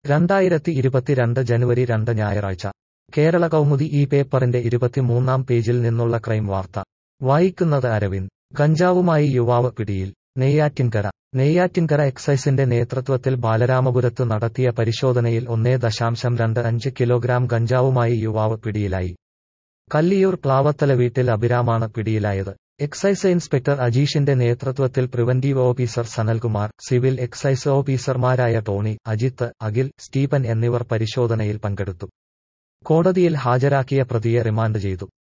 രണ്ടായിരത്തി ഇരുപത്തിരണ്ട് ജനുവരി രണ്ട് ഞായറാഴ്ച കേരള കൗമുദി ഈ പേപ്പറിന്റെ ഇരുപത്തിമൂന്നാം പേജിൽ നിന്നുള്ള ക്രൈം വാർത്ത വായിക്കുന്നത് അരവിന്ദ് ഗഞ്ചാവുമായി യുവാവ് പിടിയിൽ നെയ്യാറ്റിൻകര നെയ്യാറ്റിൻകര എക്സൈസിന്റെ നേതൃത്വത്തിൽ ബാലരാമപുരത്ത് നടത്തിയ പരിശോധനയിൽ ഒന്നേ ദശാംശം രണ്ട് അഞ്ച് കിലോഗ്രാം ഗഞ്ചാവുമായി യുവാവ് പിടിയിലായി കല്ലിയൂർ പ്ലാവത്തല വീട്ടിൽ അഭിരാമാണ് പിടിയിലായത് എക്സൈസ് ഇൻസ്പെക്ടർ അജീഷിന്റെ നേതൃത്വത്തിൽ preventive officer Sanalkumar civil excise ഓഫീസർമാരായ ടോണി അജിത്ത് അഖിൽ സ്റ്റീഫൻ എന്നിവർ പരിശോധനയിൽ പങ്കെടുത്തു കോടതിയിൽ ഹാജരാക്കിയ പ്രതിയെ റിമാൻഡ് ചെയ്തു